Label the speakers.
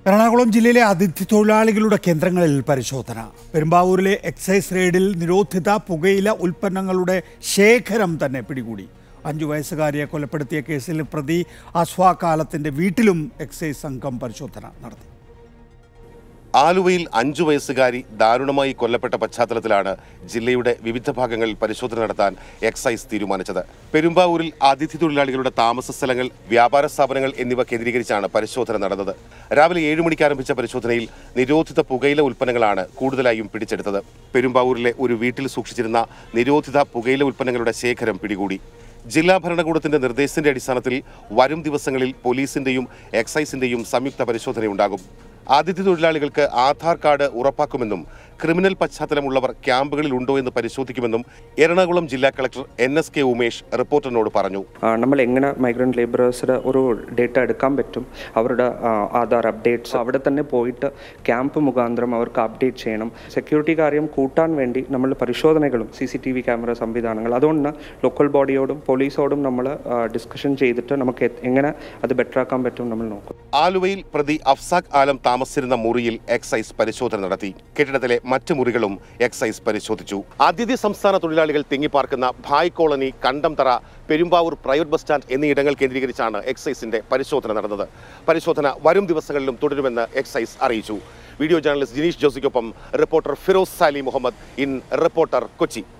Speaker 1: എറണാകുളം ജില്ലയിലെ അതിഥി തൊഴിലാളികളുടെ കേന്ദ്രങ്ങളിൽ പരിശോധന പെരുമ്പാവൂരിലെ എക്സൈസ് റെയ്ഡിൽ നിരോധിത പുകയില ഉൽപ്പന്നങ്ങളുടെ ശേഖരം തന്നെ പിടികൂടി അഞ്ചു വയസ്സുകാരിയെ കൊലപ്പെടുത്തിയ കേസിൽ പ്രതി അസ്വാകാലത്തിന്റെ വീട്ടിലും എക്സൈസ് സംഘം പരിശോധന നടത്തി
Speaker 2: ആലുവയിൽ അഞ്ചു വയസ്സുകാരി ദാരുണമായി കൊല്ലപ്പെട്ട പശ്ചാത്തലത്തിലാണ് ജില്ലയുടെ വിവിധ ഭാഗങ്ങളിൽ പരിശോധന നടത്താൻ എക്സൈസ് തീരുമാനിച്ചത് പെരുമ്പാവൂരിൽ അതിഥി തൊഴിലാളികളുടെ താമസ സ്ഥലങ്ങൾ വ്യാപാര സ്ഥാപനങ്ങൾ എന്നിവ കേന്ദ്രീകരിച്ചാണ് പരിശോധന നടന്നത് രാവിലെ ഏഴ് മണിക്ക് ആരംഭിച്ച പരിശോധനയിൽ നിരോധിത പുകയില ഉൽപ്പന്നങ്ങളാണ് കൂടുതലായും പിടിച്ചെടുത്തത് പെരുമ്പാവൂരിലെ ഒരു വീട്ടിൽ സൂക്ഷിച്ചിരുന്ന നിരോധിത പുകയില ഉൽപ്പന്നങ്ങളുടെ ശേഖരം പിടികൂടി ജില്ലാ ഭരണകൂടത്തിന്റെ നിർദ്ദേശത്തിന്റെ അടിസ്ഥാനത്തിൽ വരും ദിവസങ്ങളിൽ പോലീസിന്റെയും എക്സൈസിന്റെയും സംയുക്ത പരിശോധനയുണ്ടാകും അതിഥി തൊഴിലാളികൾക്ക് ആധാർ കാർഡ് ഉറപ്പാക്കുമെന്നും ക്രിമിനൽ പശ്ചാത്തലമുള്ളവർ ക്യാമ്പുകളിൽ ഉണ്ടോ എന്ന് പരിശോധിക്കുമെന്നും എറണാകുളം ജില്ലാ collector N S K Umesh റിപ്പോർട്ടറിനോട് പറഞ്ഞു
Speaker 3: ആ, നമ്മൾ എങ്ങനെ മൈഗ്രൻ്റ് ലേബറേഴ്സിൻ്റെ ഒരു ഡേറ്റ എടുക്കാൻ പറ്റും അവരുടെ ആ, ആധാർ അപ്ഡേറ്റ്സ് അവിടെ തന്നെ പോയിട്ട് ക്യാമ്പ് മുഖാന്തരം അവർക്ക് അപ്ഡേറ്റ് ചെയ്യണം സെക്യൂരിറ്റി കാര്യം കൂട്ടാൻ വേണ്ടി നമ്മൾ പരിശോധനകളും C C T V camera സംവിധാനങ്ങൾ അതുകൊണ്ട് ലോക്കൽ ബോഡിയോടും പോലീസോടും നമ്മൾ ഡിസ്കഷൻ ചെയ്തിട്ട് നമുക്ക് എ- എങ്ങനെ അത് ബെറ്റർ ആക്കാൻ പറ്റും നമ്മൾ നോക്കും
Speaker 2: ആലുവയിൽ പ്രതി അഫ്സാഖ് ആലം താമസിച്ചിരുന്ന മുറിയിൽ എക്സൈസ് പരിശോധന നടത്തി കെട്ടിടത്തിലെ മറ്റ് മുറികളും എക്സൈസ് പരിശോധിച്ചു അതിഥി സംസ്ഥാന തൊഴിലാളികൾ തിങ്ങിപ്പാർക്കുന്ന Bhai colony Kandanthara Perumbavoor private bus stand എന്നീയിടങ്ങൾ കേന്ദ്രീകരിച്ചാണ് എക്സൈസിന്റെ പരിശോധന നടന്നത് പരിശോധന വരും ദിവസങ്ങളിലും തുടരുമെന്ന് എക്സൈസ് അറിയിച്ചു വീഡിയോ ജേർണലിസ്റ്റ് ജിനീഷ് ജോസിക്കൊപ്പം reporter Firoz Sali Muhammad in Reporter Kochi